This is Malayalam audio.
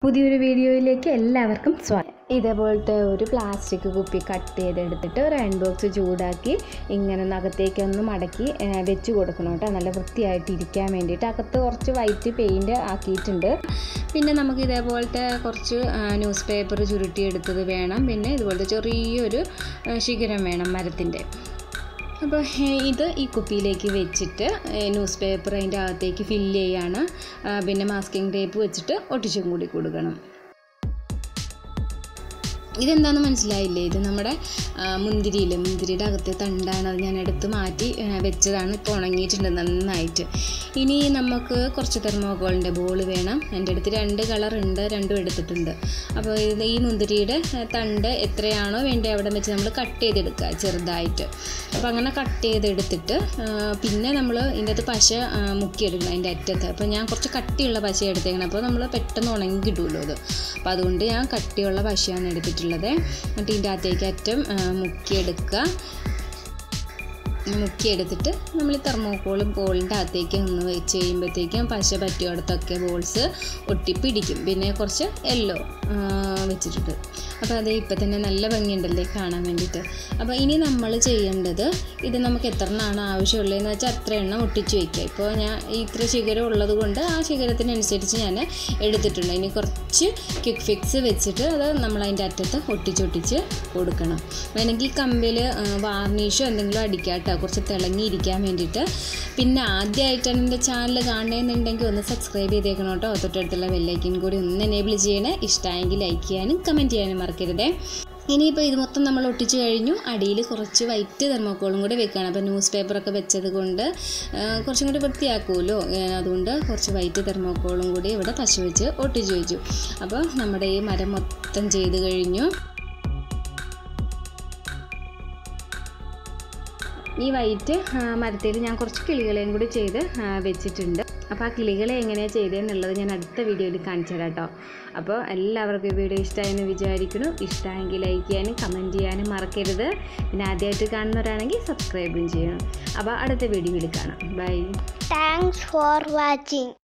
പുതിയൊരു വീഡിയോയിലേക്ക് എല്ലാവർക്കും സ്വാഗതം ഇതേപോലത്തെ ഒരു പ്ലാസ്റ്റിക് കുപ്പി കട്ട് ചെയ്തെടുത്തിട്ട് ഒരു അയൺ ബോക്സ് ചൂടാക്കി ഇങ്ങനെ നഖത്തേക്കൊന്ന് മടക്കി ആ, വെച്ച് കൊടുക്കണം കേട്ടോ നല്ല വൃത്തിയായിട്ട് ഇരിക്കാൻ വേണ്ടിയിട്ട് അകത്ത് കുറച്ച് വൈറ്റ് പെയിൻറ് ആക്കിയിട്ടുണ്ട് പിന്നെ നമുക്ക് ഇതേപോലത്തെ കുറച്ച് ന്യൂസ് പേപ്പർ ചുരുട്ടിയെടുത്തത് വേണം പിന്നെ ഇതുപോലത്തെ ചെറിയൊരു ആ, ശിഖരം വേണം മരത്തിൻ്റെ അപ്പോൾ ഇത് ഈ കുപ്പിയിലേക്ക് വെച്ചിട്ട് ന്യൂസ് പേപ്പർ അതിൻ്റെ അകത്തേക്ക് ഫില്ല് ചെയ്യാണ് ആ, പിന്നെ മാസ്കിംഗ് ടേപ്പ് വെച്ചിട്ട് ഒട്ടിച്ചും കൂടി കൊടുക്കണം ഇതെന്താണെന്ന് മനസ്സിലായില്ലേ ഇത് നമ്മുടെ ആ, മുന്തിരിയില്ലേ മുന്തിരിയുടെ അകത്തെ തണ്ടാണ് അത് ഞാൻ എടുത്ത് മാറ്റി ആ, വെച്ചതാണ് ഇപ്പോൾ ഉണങ്ങിയിട്ടുണ്ട് നന്നായിട്ട് ഇനി നമുക്ക് കുറച്ച് തെർമോകോളിൻ്റെ ബോൾ വേണം എൻ്റെ അടുത്ത് രണ്ട് കളർ ഉണ്ട് രണ്ടും എടുത്തിട്ടുണ്ട് അപ്പോൾ ഇത് ഈ മുന്തിരിയുടെ ആ, തണ്ട് എത്രയാണോ വേണ്ടി അവിടെ വെച്ച് നമ്മൾ കട്ട് ചെയ്തെടുക്കുക ചെറുതായിട്ട് അപ്പോൾ അങ്ങനെ കട്ട് ചെയ്തെടുത്തിട്ട് ആ, പിന്നെ നമ്മൾ ഇതിൻ്റെ അകത്ത് പശ ആ, മുക്കിയെടുക്കണം അതിൻ്റെ അറ്റത്ത് അപ്പോൾ ഞാൻ കുറച്ച് കട്ടിയുള്ള പശ എടുത്തേക്കണം അപ്പോൾ നമ്മൾ പെട്ടെന്ന് ഉണങ്ങി കിട്ടുമല്ലോ അത് അപ്പോൾ അതുകൊണ്ട് ഞാൻ കട്ടിയുള്ള പശയാണ് എടുത്തിട്ടുള്ളത് എന്നിട്ട് ഇതിൻ്റെ അകത്തേക്ക് അറ്റം ആ, മുക്കിയെടുക്കുക മുക്കിയെടുത്തിട്ട് നമ്മൾ ഈ തെർമോക്കോളും ബോളിൻ്റെ അകത്തേക്ക് ഒന്ന് വെച്ച് കഴിയുമ്പോഴത്തേക്കും പശ പറ്റിയോടത്തൊക്കെ ബോൾസ് ഒട്ടിപ്പിടിക്കും പിന്നെ കുറച്ച് യെല്ലോ വെച്ചിട്ടുണ്ട് അപ്പോൾ അത് ഇപ്പം തന്നെ നല്ല ഭംഗിയുണ്ടല്ലേ കാണാൻ വേണ്ടിയിട്ട് അപ്പോൾ ഇനി നമ്മൾ ചെയ്യേണ്ടത് ഇത് നമുക്ക് എത്ര എണ്ണമാണ് ആവശ്യമുള്ളതെന്ന് വെച്ചാൽ അത്ര എണ്ണം ഒട്ടിച്ച് വയ്ക്കുക ഇപ്പോൾ ഞാൻ ഇത്ര ശിഖരം ഉള്ളത് കൊണ്ട് ആ ശിഖരത്തിനനുസരിച്ച് ഞാൻ എടുത്തിട്ടുണ്ട് ഇനി കുറച്ച് ക്വിക്ക് ഫിക്സ് വെച്ചിട്ട് അത് നമ്മൾ അതിൻ്റെ അറ്റത്ത് ഒട്ടിച്ചൊട്ടിച്ച് കൊടുക്കണം വേണമെങ്കിൽ കമ്പിൽ വാർണിഷോ എന്തെങ്കിലും അടിക്കാം കേട്ടോ കുറച്ച് തിളങ്ങിയിരിക്കാൻ വേണ്ടിയിട്ട് പിന്നെ ആദ്യമായിട്ടാണ് എൻ്റെ ചാനൽ കാണണമെന്നുണ്ടെങ്കിൽ ഒന്ന് സബ്സ്ക്രൈബ് ചെയ്തേക്കണം കേട്ടോ തൊട്ടടുത്തുള്ള ബെല്ലൈക്കൻ കൂടി ഒന്ന് എനേബിൾ ചെയ്യണേ ഇഷ്ടമായെങ്കിൽ ലൈക്ക് ചെയ്യാനും കമൻറ്റ് ചെയ്യാനും മറക്കരുതേ ഇനിയിപ്പോൾ ഇത് മൊത്തം നമ്മൾ ഒട്ടിച്ച് കഴിഞ്ഞു അടിയിൽ കുറച്ച് വൈറ്റ് തെർമോക്കോളും കൂടി വെക്കുകയാണ് അപ്പോൾ ന്യൂസ് പേപ്പറൊക്കെ വെച്ചത് കൊണ്ട് ആ, കുറച്ചും കൂടി വൃത്തിയാക്കുമല്ലോ ആ, അതുകൊണ്ട് കുറച്ച് വൈറ്റ് തെർമോക്കോളും കൂടി ഇവിടെ പശ വെച്ച് ഒട്ടിച്ച് വെച്ചു അപ്പോൾ നമ്മുടെ ഈ മരം മൊത്തം ചെയ്ത് കഴിഞ്ഞു ഈ വൈറ്റ് മരത്തിൽ ഞാൻ കുറച്ച് കിളികളെയും കൂടി ചെയ്ത് ആ, വെച്ചിട്ടുണ്ട് അപ്പോൾ ആ കിളികളെ എങ്ങനെയാണ് ചെയ്തതെന്നുള്ളത് ഞാൻ അടുത്ത വീഡിയോയിൽ കാണിച്ചു തരാം കേട്ടോ അപ്പോൾ എല്ലാവർക്കും ഈ വീഡിയോ ഇഷ്ടമായെന്ന് വിചാരിക്കുന്നു ഇഷ്ടമായെങ്കിൽ ലൈക്ക് ചെയ്യാനും കമൻറ്റ് ചെയ്യാനും മറക്കരുത് പിന്നെ ആദ്യമായിട്ട് കാണുന്നവരാണെങ്കിൽ സബ്സ്ക്രൈബും ചെയ്യണം അപ്പോൾ അടുത്ത വീഡിയോയിൽ കാണാം ബൈ Thanks for watching.